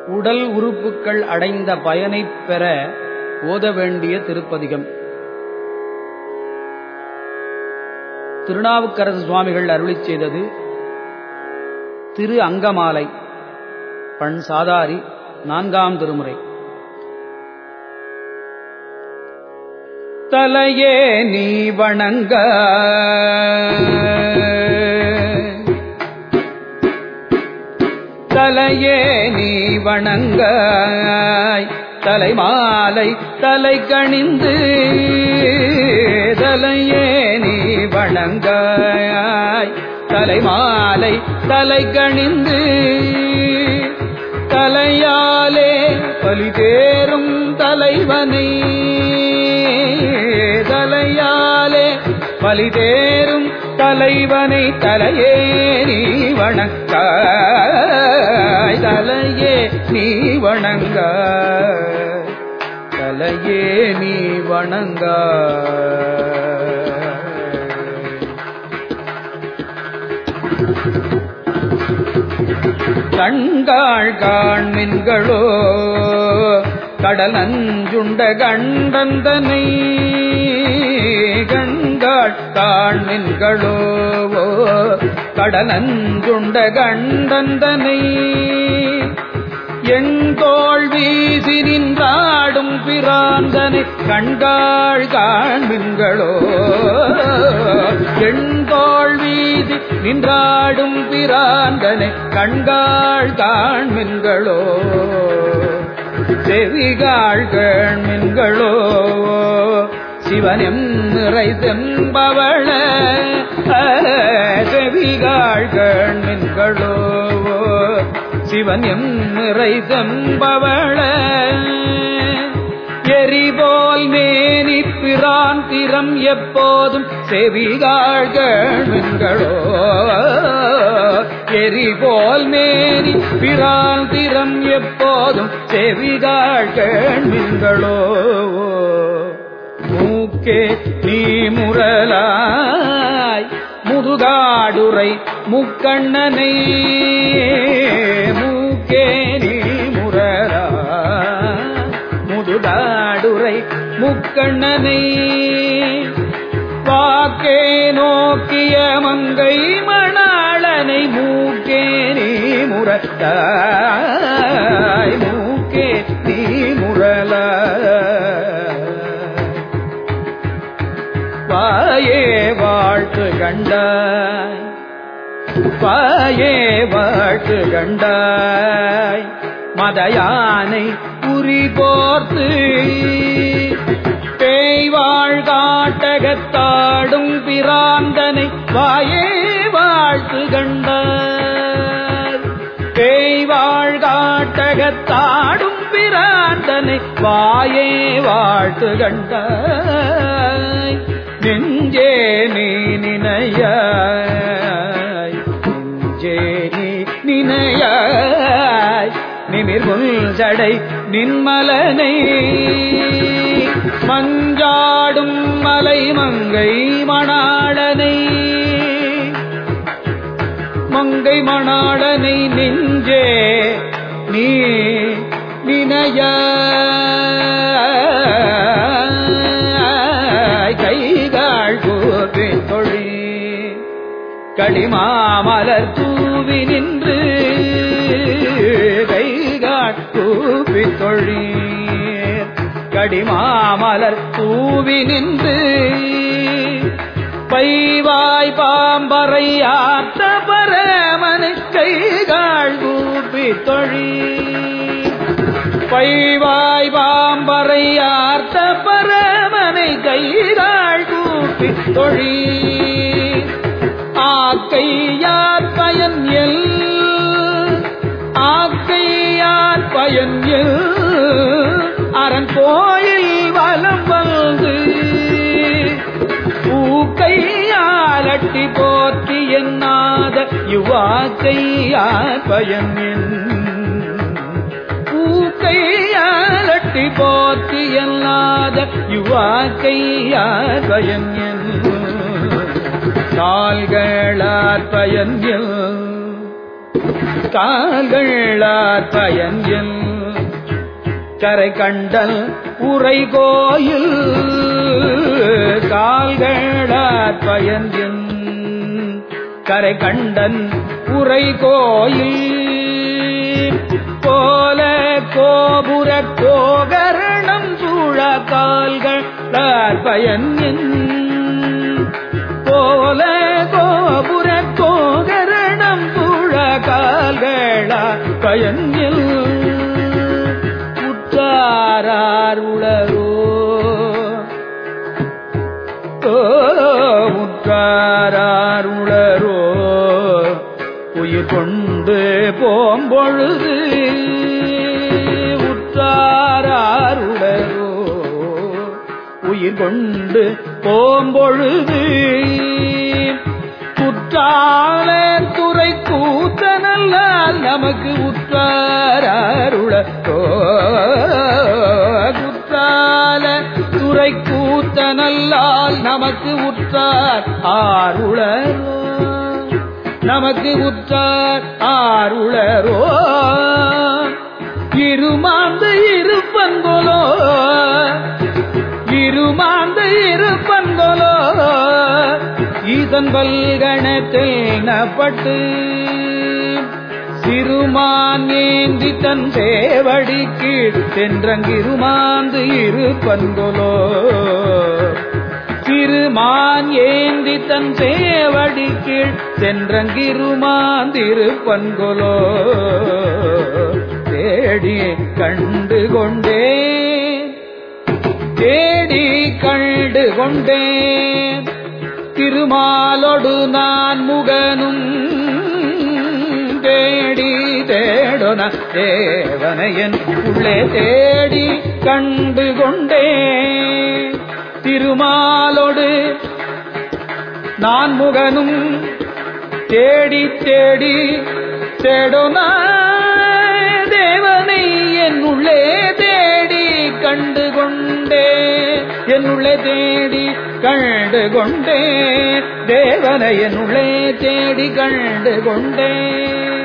உடல் உறுப்புக்கள் அடைந்த பயனைப் பெற ஓத வேண்டிய திருப்பதிகம் திருநாவுக்கரசு சுவாமிகள் அருளிச் செய்தது திரு அங்கமாலை பண் சாதாரி நான்காம் திருமுறை தலையே நீ வணங்க தலையே நீ வணங்க தலைமாலை தலை கணிந்து தலையே நீ வணங்க தலைமாலை தலை கணிந்து தலையாலே பலிதேறும் தலைவனை தலையாலே பலிதேறும் தலைவனை தலையே நீ வணங்க தலையே நீ வணங்க தலையே நீ வணங்க கண்காள் காண்மின்களோ கடல் அஞ்சுண்ட கண்டந்தனை கண்காள் காண்மின்களோ கடல் அஞ்சுண்ட கண்டந்தனை எங்கோள் வீசி நின்றாடும் பிராந்தனை கண்காள் காண்மின்களோ எண்கோள் வீசி நின்றாடும் பிராந்தனை கண்காள் காண்மின்களோ செவிகாள் கேண்மின்களோ சிவனம் நிறை செம்பவள செவிகாள் கேண்மின்களோ சிவன் எம் நிறை செம்பவள எரிபோல் மேனி பிராந்திரம் எப்போதும் செவிகாழ்களோ எரிபோல் மேனி பிராந்திரம் எப்போதும் செவிகாழ்களோ மூக்கே நீ முரலாய் முதுகாடுரை முக்கண்ணனை மூக்கே நீ முரலா முதுகாடுரை முக்கண்ணனை வாக்கே நோக்கிய மங்கை மணாளனை மூக்கே நீ முரத்தாய் மூக்கே நீ முரலா வாயே வாழ்த்து கண்டாய் வாயே வாழ்த்து கண்டாய் மதயானை புரி போர்த்து பேய்வாழ் காட்டகத்தாடும் பிராந்தனை வாயே வாழ்த்து கண்டாய் பேய்வாழ் காட்டகத்தாடும் பிராந்தனை வாயே வாழ்த்து கண்டாய் நெஞ்சே நீ நினையாய் நெஞ்சே நீ நினையாய் நிமிர்குல் ஜடை நின்மலனை மஞ்சாடும் மலை மங்கை மணாளனை மங்கை மணாளனை நெஞ்சே நீ நினைய கைகாள் கூப்பி தொழி களிமாமலர் தூவி நின்று கைகாள் கூப்பி தொழி கடிமாமலர் தூவி நின்று பைவாய் பாம்பறை ஆத்த பரமனை கைகாள் கூப்பி தொழி பைவாய் பாம்பறை ஆர்த்த பரமனை கைகாள் கூப்பி தொழி ஆக்கையார் பயன் எல் ஆக்கையார் பயன் எல் அரண் கோயில் வலம் வந்து பூக்கையாலட்டி போற்றி என்னாத யுவாக்கையார் பயன் என் பூக்கையாலட்டி போற்றி எல்லாத யுவாக்கையார் பயன் என் கால்களார் பயன் எல் கால்களார் பயன் என் கரை கண்டல் உரை கோயில் கால்களார் பயன் என் கரை கண்டன் உரை கோயில் போல கோபுர கோகரணம் சூழ கால்கள் பயன் என் போல கோபுர கோகரணம் சூழ கால்களா பயன் என் உற்றாரார் உளரோ முற்றாரார் உளரோ உயிர் கொண்டு போம்பொழுது உற்றாரார் உளரோ உயிர் கொண்டு போம்பொழுது குற்றால துறை கூத்தனல்லால் நமக்கு உற்றாருளோ குற்றால துறை கூத்தனல்லால் நமக்கு உற்றார் ஆருளரோ நமக்கு உற்றார் ஆருளரோ இருமாந்து இருப்பன்கொலோ இருமாந்து இருப்பன்கொலோ ஈசன் பல்கணத்தில் நப்பட்டு சிறுமான் ஏந்தி தன் சேவடிக்கு சென்றங்கிருமாந்து இருப்பன்கொலோ திருமான் ஏந்தி தன் சேவடி கீழ் சென்றங்கிருமாந்திருப்பன்கொலோ தேடி கண்டு கொண்டேன் தேடி கண்டு கொண்டேன் திருமாலொடு நான் முகனும் தேடி தேடொன தேவனையன் உள்ளே தேடி கண்டு கொண்டேன் திருமாலோடு நான் முகனும் தேடி தேடி தேடொனா தேவனை என்னுள்ளே தேடி கண்டு கொண்டே என்னுள்ளே தேடி கண்டு கொண்டே தேவனை என்னுள்ளே தேடி கண்டு கொண்டே